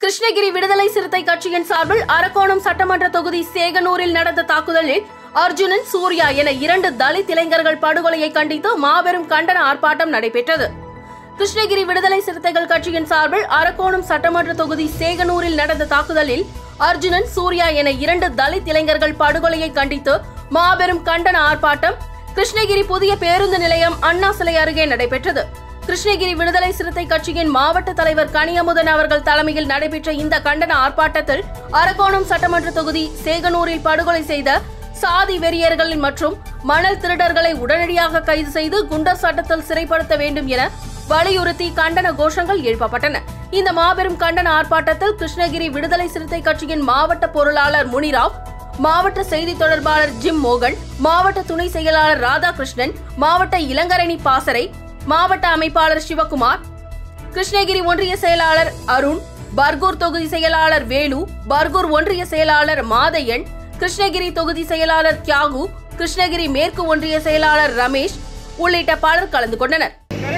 கிருஷ்ணகிரி விடுதலை சிறுத்தை கட்சியின் சார்பில் அரக்கோணம் சட்டமன்ற தொகுதி சேகனூரில் நடந்த தாக்குதலில் அர்ஜுனன் சூர்யா என இரண்டு தலித் இளைஞர்கள் படுகொலையை கண்டித்து மாபெரும் கண்டன ஆர்ப்பாட்டம் நடைபெற்றது கிருஷ்ணகிரி விடுதலை சிறுத்தைகள் கட்சியின் சார்பில் அரக்கோணம் சட்டமன்ற தொகுதி சேகனூரில் நடந்த தாக்குதலில் அர்ஜுனன் சூர்யா என இரண்டு தலித் இளைஞர்கள் படுகொலையை கண்டித்து மாபெரும் கண்டன ஆர்ப்பாட்டம் கிருஷ்ணகிரி புதிய பேருந்து நிலையம் அண்ணா சிலை அருகே நடைபெற்றது கிருஷ்ணகிரி விடுதலை சிறுத்தை கட்சியின் மாவட்ட தலைவர் கனியமுதன் அவர்கள் தலைமையில் நடைபெற்ற இந்த கண்டன ஆர்ப்பாட்டத்தில் அரக்கோணம் சட்டமன்ற தொகுதி சேகனூரில் படுகொலை செய்த சாதி வெறியர்கள் மற்றும் மணல் திருடர்களை உடனடியாக கைது செய்து குண்டர் சட்டத்தில் சிறைப்படுத்த வேண்டும் என வலியுறுத்தி கண்டன கோஷங்கள் எழுப்பப்பட்டன இந்த மாபெரும் கண்டன ஆர்ப்பாட்டத்தில் கிருஷ்ணகிரி விடுதலை சிறுத்தை கட்சியின் மாவட்ட பொருளாளர் முனிராவ் மாவட்ட செய்தி தொடர்பாளர் ஜிம் மோகன் மாவட்ட துணை செயலாளர் ராதாகிருஷ்ணன் மாவட்ட இளங்கரணி பாசறை மாவட்ட அமைப்பாளர் சிவகுமார் கிருஷ்ணகிரி ஒன்றிய செயலாளர் அருண் பர்கூர் தொகுதி செயலாளர் வேலு பர்கூர் ஒன்றிய செயலாளர் மாதையன் கிருஷ்ணகிரி தொகுதி செயலாளர் தியாகு கிருஷ்ணகிரி மேற்கு ஒன்றிய செயலாளர் ரமேஷ் உள்ளிட்ட பலர் கலந்து கொண்டனர்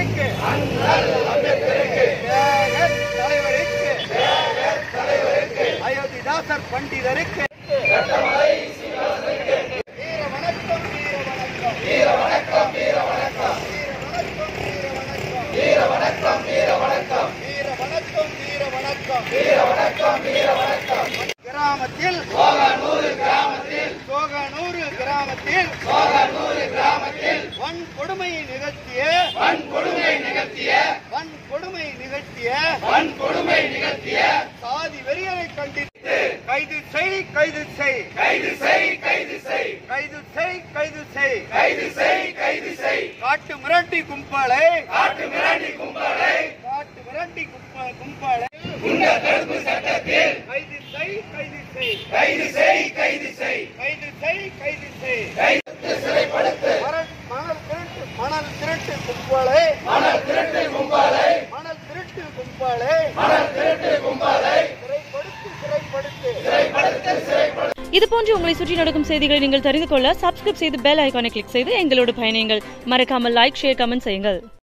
ஜெகத் தலைவருக்கு அயோத்திதாசர் பண்டிதருக்கு வீர வணக்கம் வீர வணக்கம் வீர வணக்கம் வீர வணக்கம் வீர வணக்கம் வீர வணக்கம் வீர வணக்கம் வீர வணக்கம் வீர வணக்கம் கிராமத்தில் சோகனூர் கிராமத்தில் சோகனூர் கிராமத்தில் சோகனூர் கிராமத்தில் வன் கொடுமையை நிகழ்த்திய வன் கொடுமை நிகழ்த்திய வன் கொடுமை நிகழ்த்திய வன் கொடுமை நிகழ்த்திய சாதி வெறியரை கண்டித்து கைது செய் கைது செய் கைது செய் கைது செய் கைது செய் கைது செய் கைது செய் கைது செய் காட்டு மிரட்டி கும்பலை காட்டு மிரட்டி கும்பலை காட்டு மிரட்டி கும்ப- கும்பலை உண்ட தடுப்பு சட்டத்தில் கைது செய் கைது செய் கைது செய் கைது செய் கைது செய் கைது செய் கைது சிறைப்படுத்து மணல் திருட்டு மணல் திருட்டு கும்பலை மணல் திருட்டு கும்பலை மணல் திருட்டு கும்பலை மணல் திருட்டு கும்பலை சிறைப்படுத்து சிறைப்படுத்து சிறைப்படுத்து சிறைப்படுத்து இதுபோன்று உங்களை சுற்றி நடக்கும் செய்திகளை நீங்கள் தெரிந்து கொள்ள சப்ஸ்கிரைப் செய்து பெல் ஐகானை கிளிக் செய்து எங்களோடு பயணியுங்கள் மறக்காமல் லைக் ஷேர் கமெண்ட் செய்யுங்கள்